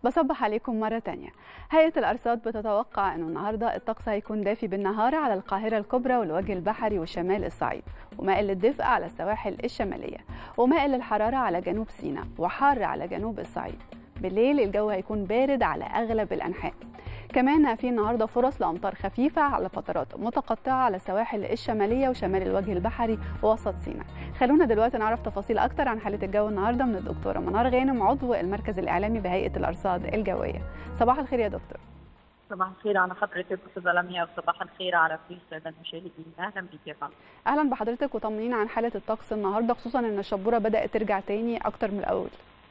بصبح عليكم مرة تانية هيئة الأرصاد بتتوقع أنه النهاردة الطقس هيكون دافي بالنهار على القاهرة الكبرى والوجه البحري وشمال الصعيد ومائل للدفء على السواحل الشمالية ومائل للحرارة على جنوب سيناء وحار على جنوب الصعيد بالليل الجو هيكون بارد على أغلب الأنحاء كمان في النهارده فرص لامطار خفيفه على فترات متقطعه على السواحل الشماليه وشمال الوجه البحري ووسط سيناء. خلونا دلوقتي نعرف تفاصيل اكتر عن حاله الجو النهارده من الدكتوره منار غانم عضو المركز الاعلامي بهيئه الارصاد الجويه. صباح الخير يا دكتور. صباح الخير على حضرتك استاذه لميا وصباح الخير على كل الساده المشاهدين اهلا بك يا فندم اهلا بحضرتك وطمنينا عن حاله الطقس النهارده خصوصا ان الشبوره بدات ترجع تاني اكتر من الاول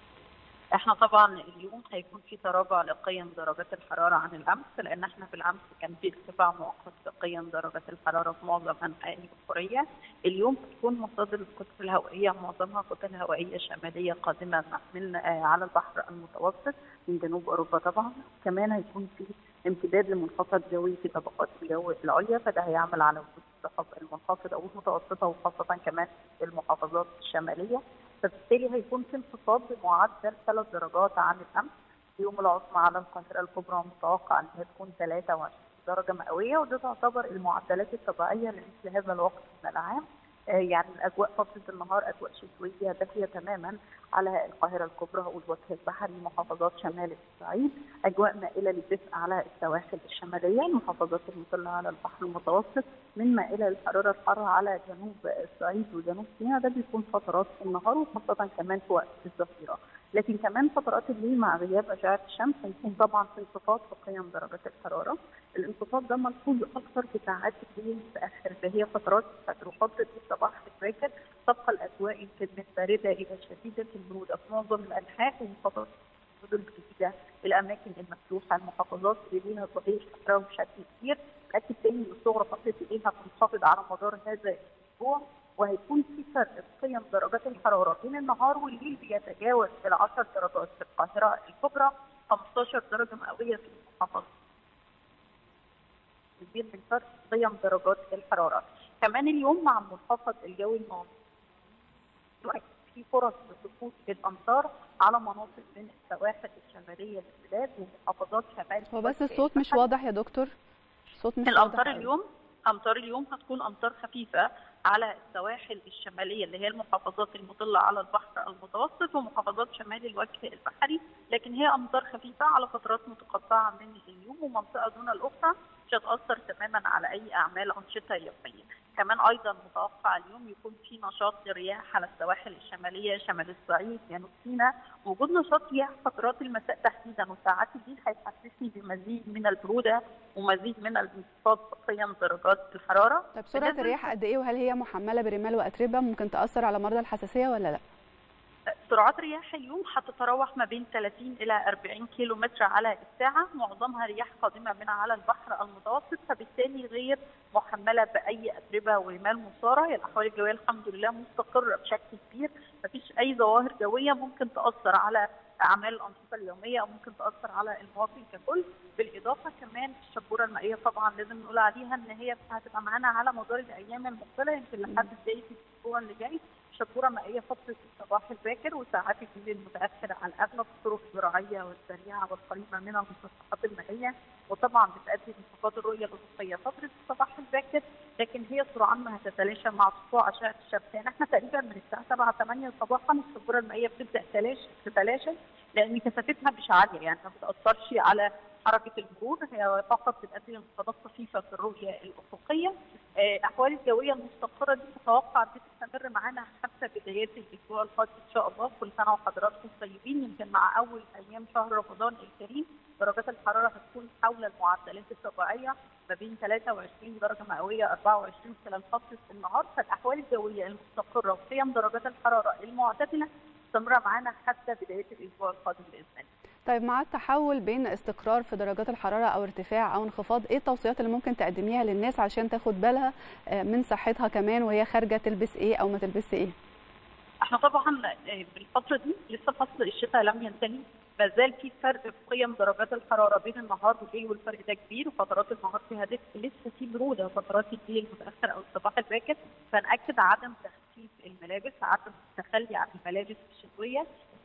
احنا طبعا اليوم هيكون في تراجع لقيم درجات الحراره عن الامس لان احنا في الامس كان في ارتفاع مؤقت لقيم درجات الحراره في معظم انحاء الجمهوريه اليوم هتكون مصادر الكتل الهوائيه معظمها كتل هوائيه شماليه قادمه من على البحر المتوسط من جنوب اوروبا طبعا كمان هيكون في امتداد لمنخفض جوي في طبقات الجو العليا فده هيعمل على وجود السحب المنخفضه والمتوسطه وخاصه كمان المحافظات الشماليه فبالتالي هيكون في انخفاض بمعدل ثلاث درجات عن الامس اليوم العظمى على القاهره الكبرى متوقع ان هي تكون 23 درجه مئويه وده تعتبر المعدلات الطبيعيه لمثل هذا الوقت من العام يعني الاجواء فتره النهار اجواء شتويه دافيه تماما على القاهره الكبرى والوجه البحري محافظات شمال الصعيد اجواء مائله للدفء على السواحل الشماليه المحافظات المطله على البحر المتوسط من مائله للحراره الحاره على جنوب الصعيد وجنوب سيناء ده بيكون فترات النهار وخاصه كمان في وقت الظهيره لكن كمان فترات الليل مع غياب اشعه الشمس هيكون طبعا في انخفاض في قيم درجات الحراره الانخفاض ده ملحوظ اكثر في ساعات الليل متاخر اللي هي فترات الفجر وفتره الصباح الباكر تبقى الاجواء يمكن من بارده الى شديده البروده في معظم الانحاء ومحافظات المدن الجديده الاماكن المفتوحه المحافظات اللي ليها ظهير صحراوي بشكل كبير ناكد تاني ان الصغرى فتره الليل هتنخفض على مدار هذا الاسبوع وهيكون في فرق في قيم درجات الحراره بين النهار والليل بيتجاوز ال 10 درجات في القاهره الكبرى 15 درجه مئويه في المحافظات. كبير من فرق قيم درجات الحراره. كمان اليوم مع المنخفض الجوي الماضي في فرص لسقوط الامطار على مناطق من السواحل الشماليه للبلاد ومحافظات شمال هو بس الصوت مش واضح يا دكتور الصوت مش الامطار اليوم امطار اليوم هتكون امطار خفيفه على السواحل الشماليه اللي هي المحافظات المطله على البحر المتوسط ومحافظات شمال الوجه البحري لكن هي امطار خفيفه على فترات متقطعه من اليوم ومنطقه دون الاخرى مش هتاثر تماما على اي اعمال انشطه يوميه كمان ايضا متوقع اليوم يكون في نشاط للرياح على السواحل الشماليه شمال الصعيد جنوب سيناء وجود نشاط رياح فترات المساء تحديدا وساعات الليل هيحسسني بمزيد من البروده ومزيد من الانخفاض في قيم درجات الحراره طيب سرعه الرياح قد ايه وهل هي محمله برمال واتربه ممكن تاثر على مرضى الحساسيه ولا لا؟ سرعات رياح اليوم هتتراوح ما بين 30 الى 40 كيلو متر على الساعه معظمها رياح قادمه من على البحر المتوسط فبالتالي غير محمله باي اتربه ورمال مثاره هي الاحوال الجويه الحمد لله مستقره بشكل كبير مفيش اي ظواهر جويه ممكن تاثر على اعمال الانشطه اليوميه او ممكن تاثر على المواطن ككل بالاضافه كمان الشبوره المائيه طبعا لازم نقول عليها ان هي هتبقى معانا على مدار الايام المقبله يمكن لحد بدايه الاسبوع اللي جاي شبوره مائيه فتره الصباح الباكر وساعات الليل المتاخر على اغلب الطرق الزراعيه والسريعه والقريبه من المسطحات المائيه وطبعا بتؤدي لانخفاض الرؤيه الافقيه فتره الصباح الباكر لكن هي سرعان ما هتتلاشى مع سطوع اشعه الشمس يعني احنا تقريبا من الساعه 7 8 صباحا الشبوره المائيه بتبدا تتلاشى تتلاشى لان كثافتها مش عاليه يعني ما بتاثرش على حركه المرور هي فقط بتؤدي لانخفاضات طفيفه في الرؤيه الافقيه الاحوال الجويه المستقره دي متوقع تستمر معانا حتى بدايات الاسبوع القادم ان شاء الله كل سنه وحضراتكم طيبين يمكن مع اول ايام شهر رمضان الكريم درجات الحراره هتكون حول المعدلات الطبيعيه ما بين 23 درجه مئويه 24 خلال فتره النهار فالاحوال الجويه المستقره وقيم درجات الحراره المعتدله مستمره معانا حتى بدايه الاسبوع القادم باذن الله. طيب مع التحول بين استقرار في درجات الحراره او ارتفاع او انخفاض ايه التوصيات اللي ممكن تقدميها للناس عشان تاخد بالها من صحتها كمان وهي خارجه تلبس ايه او ما تلبسش ايه احنا طبعا بالفتره دي لسه فصل الشتاء لم ينتهي ما زال في فرق في قيم درجات الحراره بين النهار والليل والفرق ده كبير وفترات النهار فيها دفء لسه في بروده فترات الليل المتاخر او الصباح الباكر فنأكد عدم تخفيف الملابس عدم التخلي عن الملابس الشتويه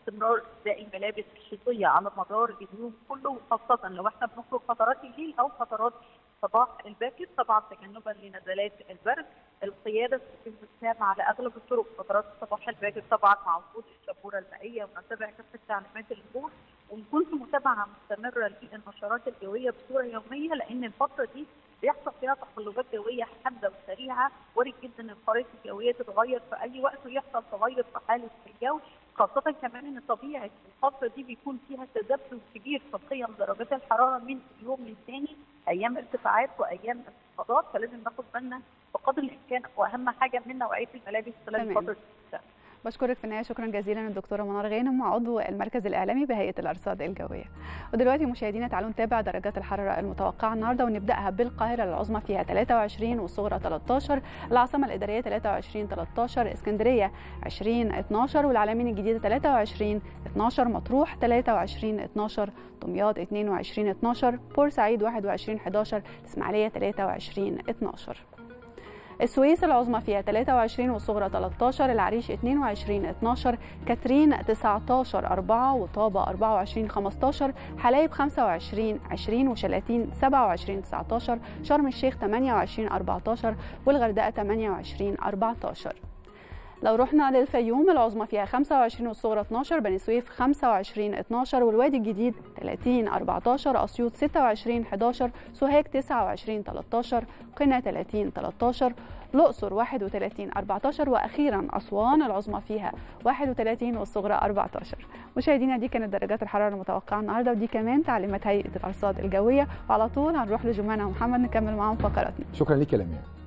استمرار ارتداء الملابس الشتويه على مدار اليوم كله وخاصه لو احنا بنخرج فترات الليل او فترات الصباح الباكر طبعا تجنبا لنزلات البرد القياده في السام على اغلب الطرق فترات الصباح الباكر طبعا مع وجود الشبوره المائيه ونتبع كافه تعليمات المرور ونكون في متابعه مستمره للنشرات الجويه بصوره يوميه لان الفتره دي بيحصل فيها تقلبات جويه حاده وسريعه وارد جدا الخرائط الجويه تتغير في اي وقت ويحصل تغير في حاله الجو خاصة كمان ان طبيعة الفترة دي بيكون فيها تذبذب كبير في قيم درجات الحرارة من يوم للتاني ايام ارتفاعات وايام انخفاضات فلازم ناخد بالنا بقدر الامكان واهم حاجة من نوعية الملابس خلال تمام. فترة الشتاء. بشكرك في النهايه شكرا جزيلا الدكتوره منار غانم عضو المركز الاعلامي بهيئه الارصاد الجويه ودلوقتي مشاهدينا تعالوا نتابع درجات الحراره المتوقعه النهارده ونبداها بالقاهره العظمى فيها 23 والصغرى 13 العاصمه الاداريه 23 13 اسكندريه 20 12 والعلمين الجديده 23 12 مطروح 23 12 دمياط 22 12 بورسعيد 21 11 الاسماعيليه 23 12 السويس العظمى فيها 23 والصغرى 13 العريش 22 12 كاترين 19 4 وطابة 24 15 حلايب 25 20 وشلاتين 27 19 شرم الشيخ 28 14 والغردقة 28 14 لو رحنا للفيوم العظمى فيها 25 والصغرى 12 بني سويف 25 12 والوادي الجديد 30 14 اسيوط 26 11 سوهاج 29 13 قنا 30 13 الأقصر 31 14 وأخيرا أسوان العظمى فيها 31 والصغرى 14 مشاهدينا دي كانت درجات الحرارة المتوقعة النهاردة ودي كمان تعليمات هيئة الأرصاد الجوية وعلى طول هنروح لجمانة ومحمد نكمل معاهم فقراتنا شكرا لك يا لمياء